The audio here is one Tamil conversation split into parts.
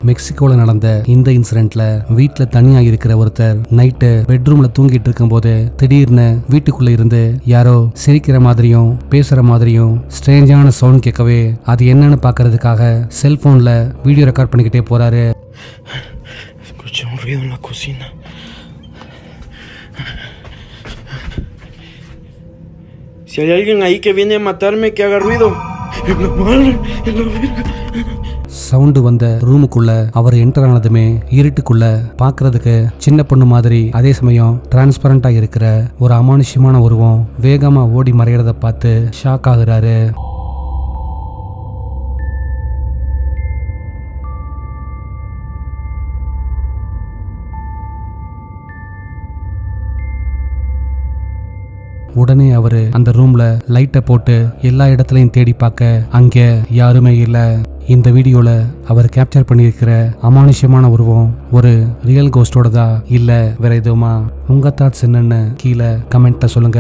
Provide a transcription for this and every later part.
மெக்சிகோல நடந்த இந்த இன்சிடென்ட்ல வீட்ல தனியா இருக்கிற ஒருத்தர் நைட்டு பெட்ரூம்ல தூங்கிட்டு இருக்கும்போது திடீர்னு வீட்டுக்குள்ள இருந்து யாரோ சிரிக்கிற மாதிரியும் பேசுற மாதிரியும் ஸ்ட்ரேஞ்சான சவுண்ட் கேட்கவே அது என்னன்னு பார்க்கறதுக்காக செல்போன்ல வீடியோ ரெக்கார்ட் பண்ணிக்கிட்டே போறாரு Escuché un ruido en la cocina. Si hay alguien ahí que viene a matarme, que haga ruido. En la madre, en la verga. Sound வந்த ரூமுக்குள்ள அவர் என்டர் ஆனதுமே இருட்டுக்குள்ள பார்க்கிறதுக்கு சின்ன பொண்ணு மாதிரி அதே சமயம் டிரான்ஸ்பரண்டா இருக்கிற ஒரு அமானுஷ்யமான உருவம் வேகமா ஓடி மறையறத பார்த்து ஷாக் ஆகுறாரு உடனே அவரு அந்த ரூம்ல லைட்டை போட்டு எல்லா இடத்துலையும் தேடி பார்க்க அங்க யாருமே இல்ல இந்த வீடியோல அவர் கேப்சர் பண்ணியிருக்கிற அமானுஷ்யமான உருவம் ஒரு ரியல் கோஸ்டோடதா இல்ல வேற எதுவுமா உங்க தாட்ஸ் என்னன்னு கீழே கமெண்ட்ல சொல்லுங்க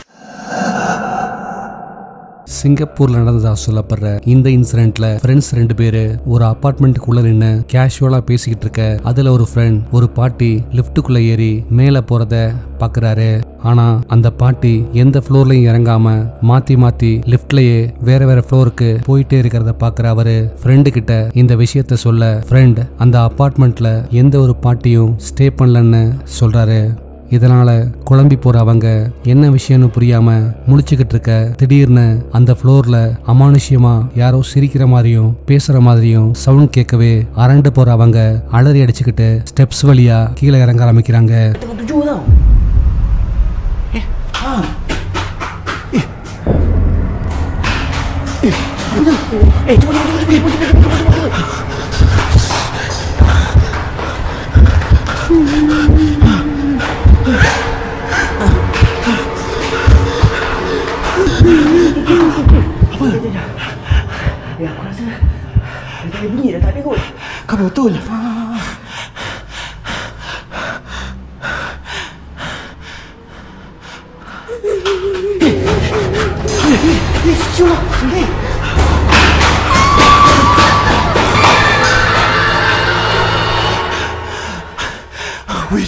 சிங்கப்பூர்ல நடந்ததா சொல்லப்படுற இந்த இன்சிடென்ட்ல ஃப்ரெண்ட்ஸ் ரெண்டு பேரு ஒரு அபார்ட்மெண்ட்டுக்குள்ள நின்று கேஷுவலா பேசிக்கிட்டு இருக்க அதுல ஒரு ஃப்ரெண்ட் ஒரு பாட்டி லிஃப்ட்டுக்குள்ள ஏறி மேல போறத பாக்குறாரு ஆனா அந்த பாட்டி எந்த ஃப்ளோர்லயும் இறங்காம மாத்தி மாத்தி லிஃப்ட்லயே வேற வேற ஃப்ளோருக்கு போயிட்டே இருக்கிறத பாக்குற அவரு ஃப்ரெண்டு கிட்ட இந்த விஷயத்த சொல்ல ஃப்ரெண்ட் அந்த அபார்ட்மெண்ட்ல எந்த ஒரு பாட்டியும் ஸ்டே பண்ணலன்னு சொல்றாரு இதனால குழம்பி போற அவங்க என்ன விஷயம்னு புரியாம முழிச்சுக்கிட்டு இருக்க திடீர்னு அந்த ஃப்ளோர்ல அமானுஷ்யமா யாரோ சிரிக்கிற மாதிரியும் பேசுற மாதிரியும் சவுண்ட் கேட்கவே அரண்டு போற அவங்க அலறி அடிச்சுக்கிட்டு ஸ்டெப்ஸ் வழியா கீழே இறங்க ஆரம்பிக்கிறாங்க Tengok tujuh tau. Eh, ha. Eh. Eh, apa tu? Eh, cepat cepat cepat cepat cepat cepat cepat cepat. Apa? Ya, aku rasa dah tak ada bunyi dah tak ada kot. Kau betul. Ha. Eh, siul lah. Eh. Wid.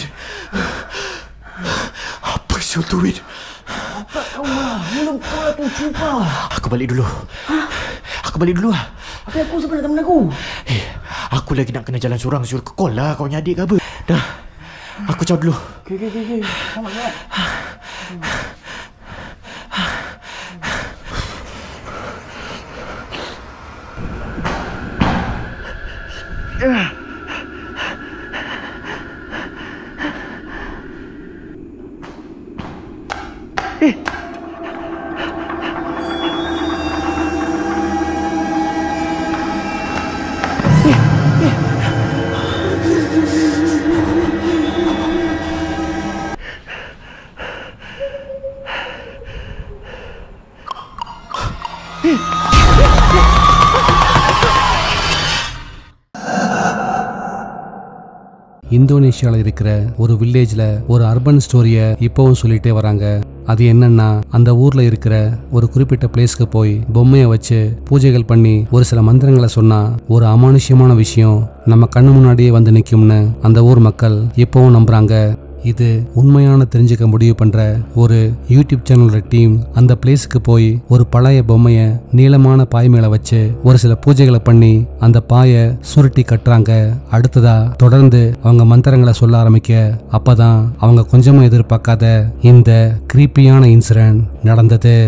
Apa siul tu, Wid? Kau lah, mulut kau lah tu cuba. Aku balik dulu. Aku balik dulu lah. Apa aku sebenarnya teman aku? Eh, aku lagi nak kena jalan seorang suruh ke call lah kau punya adik ke apa. Dah. Aku caw dulu. Okey, okey, okey. okey. Selamat, selamat. இந்தோனேஷியாவில் இருக்கிற ஒரு வில்லேஜ்ல ஒரு அர்பன் ஸ்டோரியை இப்போவும் சொல்லிட்டே வராங்க அது என்னன்னா அந்த ஊர்ல இருக்கிற ஒரு குறிப்பிட்ட பிளேஸ்க்கு போய் பொம்மையை வச்சு பூஜைகள் பண்ணி ஒரு சில மந்திரங்களை சொன்னா ஒரு அமானுஷ்யமான விஷயம் நம்ம கண்ணு முன்னாடியே வந்து நிற்கும்னு அந்த ஊர் மக்கள் இப்போவும் நம்புறாங்க இது உண்மையான தெரிஞ்சுக்க முடிவு பண்ற ஒரு யூடியூப் சேனலோட டீம் அந்த பிளேஸுக்கு போய் ஒரு பழைய பொம்மையை நீளமான பாய் மேல வச்சு ஒரு சில பூஜைகளை பண்ணி அந்த பாயை சுருட்டி கட்டுறாங்க அடுத்ததா தொடர்ந்து அவங்க மந்திரங்களை சொல்ல ஆரம்பிக்க அப்பதான் அவங்க கொஞ்சமும் எதிர்பார்க்காத இந்த கிரீப்பியான இன்சிடென்ட் நடந்தது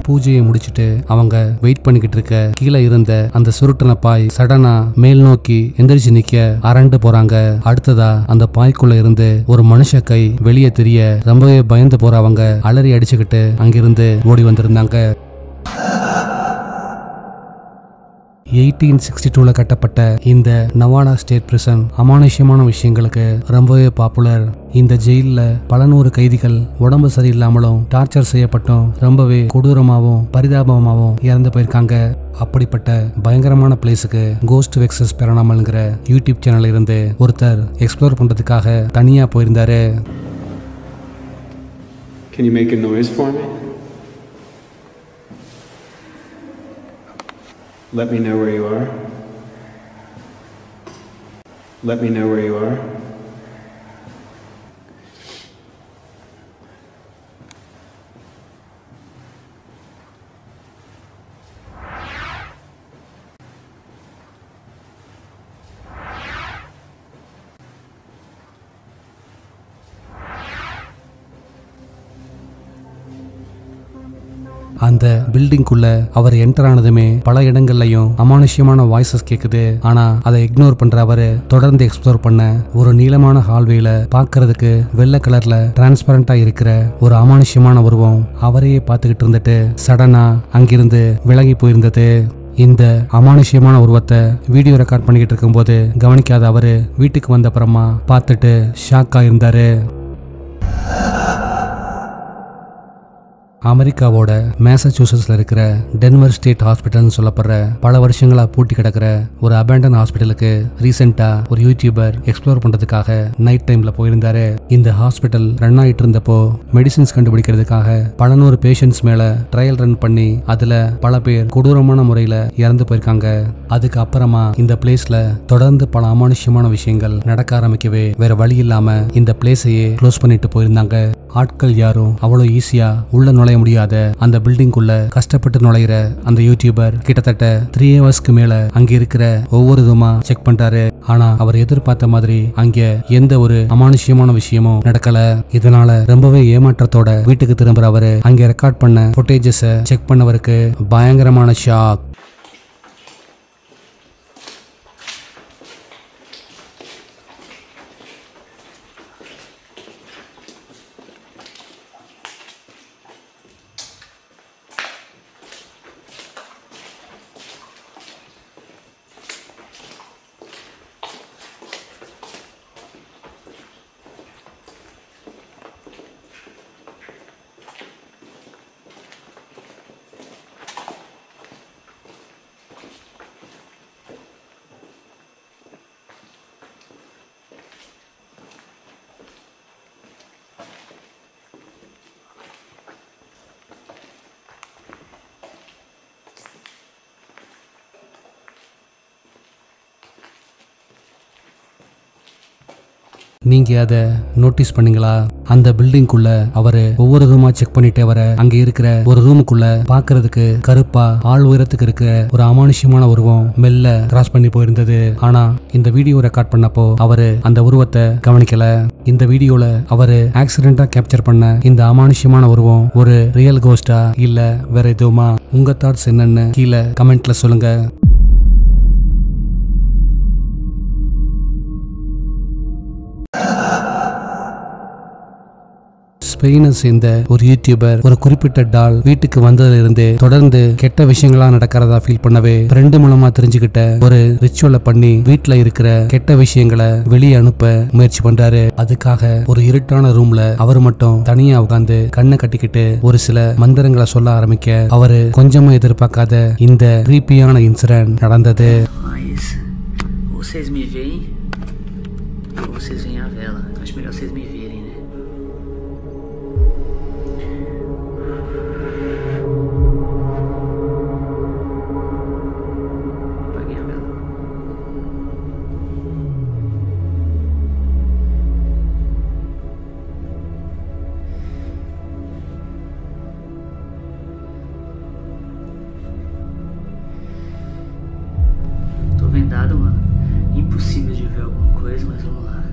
பூஜையை முடிச்சிட்டு அவங்க வெயிட் பண்ணிக்கிட்டு இருக்க கீழே இருந்த அந்த சுருட்டன பாய் சடனா மேல் நோக்கி எந்திரிச்சு நிக்க அரண்டு போறாங்க அடுத்ததா அந்த பாய்க்குள்ள இருந்து ஒரு மனுஷ கை வெளியே தெரிய ரொம்பவே பயந்து போறவங்க அலறி அடிச்சுக்கிட்டு அங்கிருந்து ஓடி வந்திருந்தாங்க எயிட்டீன் சிக்ஸ்டி டூவில் கட்டப்பட்ட இந்த நவாடா ஸ்டேட் பிரிசன் அமானுஷ்யமான விஷயங்களுக்கு ரொம்பவே பாப்புலர் இந்த ஜெயிலில் பல நூறு கைதிகள் உடம்பு சரியில்லாமலும் டார்ச்சர் செய்யப்பட்டும் ரொம்பவே கொடூரமாகவும் பரிதாபமாகவும் இறந்து போயிருக்காங்க அப்படிப்பட்ட பயங்கரமான பிளேஸுக்கு கோஸ்ட் வெக்ஸஸ் பெறனாமல்ங்கிற யூடியூப் சேனல் இருந்து ஒருத்தர் எக்ஸ்ப்ளோர் பண்ணுறதுக்காக தனியாக போயிருந்தாரு Can you make a noise for me? Let me know where you are. Let me know where you are. அந்த பில்டிங்குள்ள அவர் என்டர் ஆனதுமே பல இடங்கள்லயும் அமானுஷ்யமான வாய்ஸஸ் கேக்குது ஆனா அதை இக்னோர் பண்ற அவரு தொடர்ந்து எக்ஸ்ப்ளோர் பண்ண ஒரு நீளமான ஹால்வேல பார்க்கிறதுக்கு வெள்ளை கலர்ல டிரான்ஸ்பரண்டா இருக்கிற ஒரு அமானுஷ்யமான உருவம் அவரையே பார்த்துக்கிட்டு இருந்துட்டு சடனா அங்கிருந்து விலகி போயிருந்தது இந்த அமானுஷ்யமான உருவத்தை வீடியோ ரெக்கார்ட் பண்ணிக்கிட்டு இருக்கும்போது கவனிக்காத அவரு வீட்டுக்கு வந்த அப்புறமா பார்த்துட்டு ஷாக் ஆயிருந்தாரு அமெரிக்காவோட மேசச்சூசட்ஸ்ல இருக்கிற டென்வர் ஸ்டேட் ஹாஸ்பிட்டல்னு சொல்லப்படுற பல வருஷங்களா பூட்டி கிடக்கிற ஒரு அபேண்டன் ஹாஸ்பிட்டலுக்கு ரீசெண்டா ஒரு யூடியூபர் எக்ஸ்ப்ளோர் பண்றதுக்காக நைட் டைம்ல போயிருந்தாரு இந்த ஹாஸ்பிட்டல் ரன் ஆயிட்டு இருந்தப்போ மெடிசின்ஸ் கண்டுபிடிக்கிறதுக்காக பல நூறு பேஷண்ட்ஸ் மேல ட்ரையல் ரன் பண்ணி அதுல பல பேர் கொடூரமான முறையில இறந்து போயிருக்காங்க அதுக்கு அப்புறமா இந்த பிளேஸ்ல தொடர்ந்து பல அமானுஷ்யமான விஷயங்கள் நடக்க ஆரம்பிக்கவே வேற வழி இல்லாம இந்த பிளேஸையே க்ளோஸ் பண்ணிட்டு போயிருந்தாங்க ஆட்கள் யாரும் அவ்வளோ ஈஸியா உள்ள நுழைய முடியாத அந்த பில்டிங்குள்ள கஷ்டப்பட்டு நுழையிற அந்த யூடியூபர் கிட்டத்தட்ட த்ரீ ஹவர்ஸ்க்கு மேல அங்க இருக்கிற ஒவ்வொரு இதுமா செக் பண்றாரு ஆனா அவர் எதிர்பார்த்த மாதிரி அங்க எந்த ஒரு அமானுஷ்யமான விஷயமும் நடக்கல இதனால ரொம்பவே ஏமாற்றத்தோட வீட்டுக்கு திரும்புற அவரு அங்க ரெக்கார்ட் பண்ண ஃபுட்டேஜஸ செக் பண்ணவருக்கு பயங்கரமான ஷாக் நீங்க அதை நோட்டீஸ் பண்ணீங்களா அந்த பில்டிங்குள்ள அவரு ஒவ்வொரு ரூமா செக் பண்ணிட்டே வர அங்க இருக்கிற ஒரு ரூமுக்குள்ள பாக்குறதுக்கு கருப்பா ஆள் உயரத்துக்கு இருக்கிற ஒரு அமானுஷ்யமான உருவம் மெல்ல கிராஸ் பண்ணி போயிருந்தது ஆனா இந்த வீடியோ ரெக்கார்ட் பண்ணப்போ அவரு அந்த உருவத்தை கவனிக்கல இந்த வீடியோல அவரு ஆக்சிடென்டா கேப்சர் பண்ண இந்த அமானுஷ்யமான உருவம் ஒரு ரியல் கோஸ்டா இல்ல வேற எதுவுமா உங்க தாட்ஸ் என்னன்னு கீழே கமெண்ட்ல சொல்லுங்க ஸ்பெயினை சேர்ந்த ஒரு யூடியூபர் ஒரு குறிப்பிட்ட டால் வீட்டுக்கு வந்ததுல இருந்து தொடர்ந்து கெட்ட விஷயங்களா நடக்கிறதா ஃபீல் பண்ணவே ஃப்ரெண்டு மூலமா தெரிஞ்சுக்கிட்ட ஒரு ரிச்சுவலை பண்ணி வீட்ல இருக்கிற கெட்ட விஷயங்களை வெளியே அனுப்ப முயற்சி பண்றாரு அதுக்காக ஒரு இருட்டான ரூம்ல அவர் மட்டும் தனியா உட்காந்து கண்ணை கட்டிக்கிட்டு ஒரு சில மந்திரங்களை சொல்ல ஆரம்பிக்க அவரு கொஞ்சமா எதிர்பார்க்காத இந்த creepy-யான இன்சிடென்ட் நடந்தது Mas vocês me veem ou vocês veem a vela? Acho melhor vocês me verem, né? Apaguei a vela. Tô vendado, mano. Impossível de ver alguma coisa, mas vamos lá.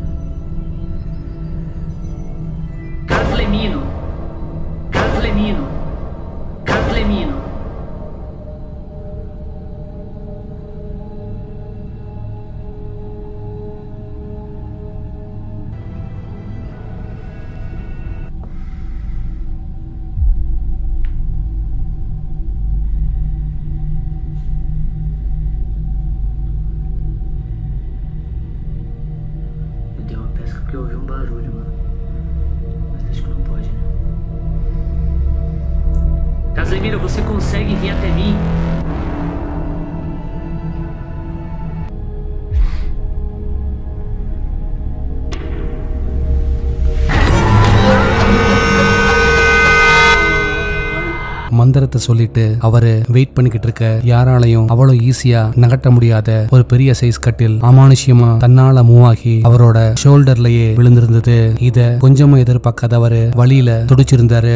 Carlos Lemino. Carlos Lemino. Carlos Lemino. barulho, mano. Mas acho que não pode, né? Casemiro, você consegue vir até mim? மந்திரத்தை சொல்லிட்டு அவரு வெயிட் பண்ணிக்கிட்டு இருக்க யாராலையும் அவ்வளவு ஈஸியா நகட்ட முடியாத ஒரு பெரிய சைஸ் கட்டில் அமானுஷ்யமா தன்னால மூவ் ஆகி அவரோட ஷோல்டர்லயே விழுந்திருந்தது இத கொஞ்சமும் எதிர்பார்க்காதவரு வழியில துடிச்சிருந்தாரு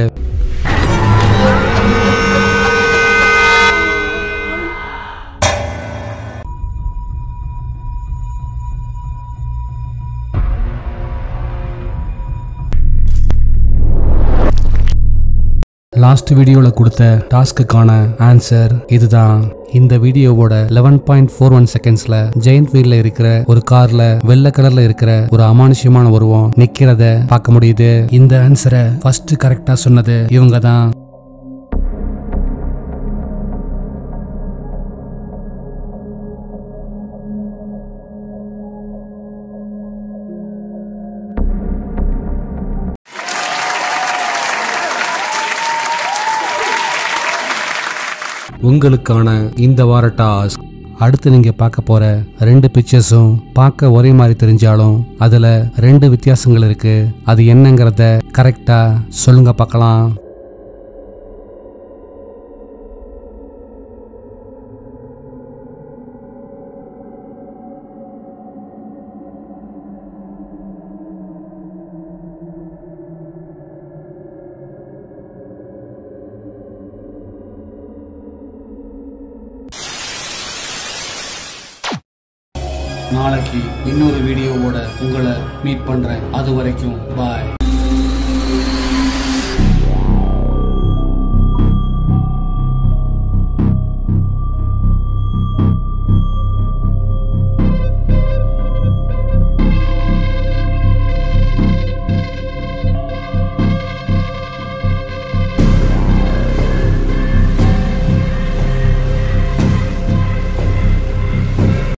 லாஸ்ட் வீடியோவில் கொடுத்த டாஸ்க்குக்கான ஆன்சர் இதுதான் இந்த வீடியோவோட லெவன் பாயிண்ட் ஃபோர் ஒன் செகண்ட்ஸ்ல ஜெயண்ட் வீல்ல இருக்கிற ஒரு கார்ல வெள்ளை கலர்ல இருக்கிற ஒரு அமானுஷ்யமான உருவம் நிக்கிறத பார்க்க முடியுது இந்த ஆன்சரை ஃபர்ஸ்ட் கரெக்டா சொன்னது இவங்க தான் உங்களுக்கான இந்த வார டாஸ்க் அடுத்து நீங்க பார்க்க போற ரெண்டு பிக்சர்ஸும் பார்க்க ஒரே மாதிரி தெரிஞ்சாலும் அதுல ரெண்டு வித்தியாசங்கள் இருக்கு அது என்னங்கிறத கரெக்டா சொல்லுங்க பார்க்கலாம் நாளைக்கு இன்னொரு வீடியோவோட உங்களை மீட் பண்றேன் அது வரைக்கும் பாய்